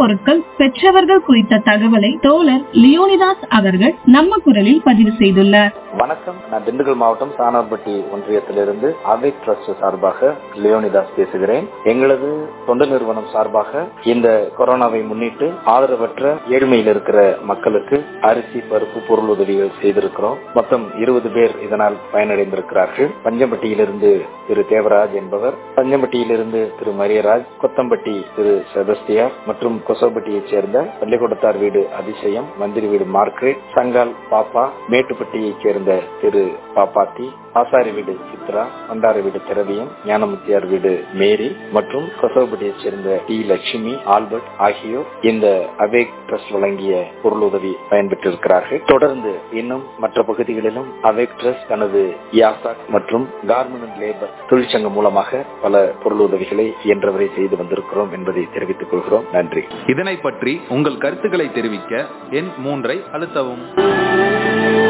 பொருட்கள் பெற்றவர்கள் குறித்த தகவலை தோழர் லியோனிதாஸ் அவர்கள் நம்ம குரலில் பதிவு செய்துள்ளார் வணக்கம் நான் திண்டுக்கல் மாவட்டம் சாணார்பட்டி ஒன்றியத்திலிருந்து அவேக் ட்ரஸ்ட் சார்பாக லியோனிதாஸ் பேசுகிறேன் எங்களது தொண்டு நிறுவனம் சார்பாக இந்த கொரோனாவை முன்னிட்டு ஆதரவற்ற ஏழ்மையில் இருக்கிற மக்களுக்கு அரிசி பருப்பு பொருள் உதவிகள் செய்திருக்கிறோம் மொத்தம் இருபது பேர் இதனால் பயனடைந்திருக்கிறார்கள் பஞ்சம்பட்டியிலிருந்து திரு தேவராஜ் என்பவர் பஞ்சம்பட்டியிலிருந்து திரு மரியராஜ் கொத்தம்பட்டி திரு செபஸ்தியார் மற்றும் கொசோபட்டியைச் சேர்ந்த பள்ளிக்கூடத்தார் வீடு அதிசயம் மந்திரி வீடு மார்க்ரெட் சங்கால் பாப்பா மேட்டுப்பட்டியைச் சேர்ந்த திரு பாப்பாத்தி ஆசாரி வீடு சித்ரா பண்டாரி வீடு திரவியம் ஞானமுத்தியார் வீடு மேரி மற்றும் கொசோபட்டியைச் சேர்ந்த டி லட்சுமி ஆல்பர்ட் ஆகியோர் இந்த அவேக் ட்ரஸ்ட் வழங்கிய பொருளுதவி பயன்பெற்றிருக்கிறார்கள் தொடர்ந்து இன்னும் மற்ற பகுதிகளிலும் அவேக் ட்ரஸ்ட் தனது யாசாக் மற்றும் கார்மெண்ட் அண்ட் லேபர் தொழிற்சங்கம் மூலமாக பல பொருளுதவிகளை இயன்றவரை செய்து வந்திருக்கிறோம் என்பதை தெரிவித்துக் கொள்கிறோம் நன்றி இதனை பற்றி உங்கள் கருத்துக்களை தெரிவிக்க எண் மூன்றை அழுத்தவும்